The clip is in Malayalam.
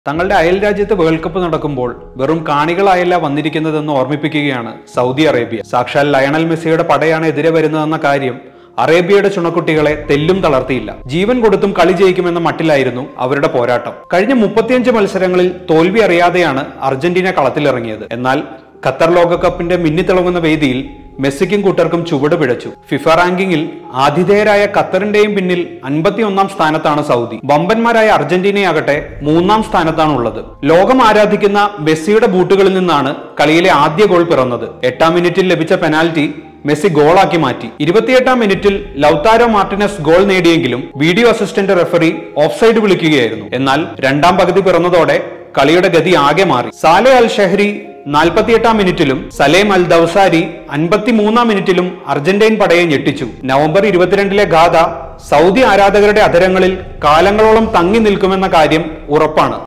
തങ്ങളുടെ അയൽ രാജ്യത്ത് വേൾഡ് കപ്പ് നടക്കുമ്പോൾ വെറും കാണികളായല്ല വന്നിരിക്കുന്നതെന്ന് ഓർമ്മിപ്പിക്കുകയാണ് സൗദി അറേബ്യ സാക്ഷാൽ ലയണൽ മെസ്സിയുടെ പടയാണ് എതിരെ വരുന്നതെന്ന കാര്യം അറേബ്യയുടെ ചുണക്കുട്ടികളെ തെല്ലും തളർത്തിയില്ല ജീവൻ കൊടുത്തും കളി ജയിക്കുമെന്ന മട്ടിലായിരുന്നു അവരുടെ പോരാട്ടം കഴിഞ്ഞ മുപ്പത്തിയഞ്ച് മത്സരങ്ങളിൽ തോൽവി അറിയാതെയാണ് അർജന്റീന കളത്തിലിറങ്ങിയത് എന്നാൽ ഖത്തർ ലോകകപ്പിന്റെ മിന്നിത്തിളങ്ങുന്ന വേദിയിൽ മെസ്സിക്കും കൂട്ടർക്കും ചുവട് പിഴച്ചു ഫിഫ റാങ്കിങ്ങിൽ ആതിഥേയരായ ഖത്തറിന്റെയും പിന്നിൽ അൻപത്തിയൊന്നാം സ്ഥാനത്താണ് സൗദി വമ്പന്മാരായ അർജന്റീനയാകട്ടെ മൂന്നാം സ്ഥാനത്താണ് ഉള്ളത് ലോകം ആരാധിക്കുന്ന മെസ്സിയുടെ ബൂട്ടുകളിൽ നിന്നാണ് കളിയിലെ ആദ്യ ഗോൾ പിറന്നത് എട്ടാം മിനിറ്റിൽ ലഭിച്ച പെനാൽറ്റി മെസ്സി ഗോളാക്കി മാറ്റി ഇരുപത്തിയെട്ടാം മിനിറ്റിൽ ലൗതാരോ മാർട്ടിനസ് ഗോൾ നേടിയെങ്കിലും വീഡിയോ അസിസ്റ്റന്റ് റെഫറി ഓഫ്സൈഡ് വിളിക്കുകയായിരുന്നു എന്നാൽ രണ്ടാം പകുതി പിറന്നതോടെ കളിയുടെ ഗതി ആകെ മാറി സാലെ അൽ ഷെഹരി നാൽപ്പത്തിയെട്ടാം മിനിറ്റിലും സലേം അൽ ദൌസാരി അൻപത്തിമൂന്നാം മിനിറ്റിലും അർജന്റീൻ പടയെ ഞെട്ടിച്ചു നവംബർ ഇരുപത്തിരണ്ടിലെ ഗാഥ സൗദി ആരാധകരുടെ അധരങ്ങളിൽ കാലങ്ങളോളം തങ്ങി നിൽക്കുമെന്ന കാര്യം ഉറപ്പാണ്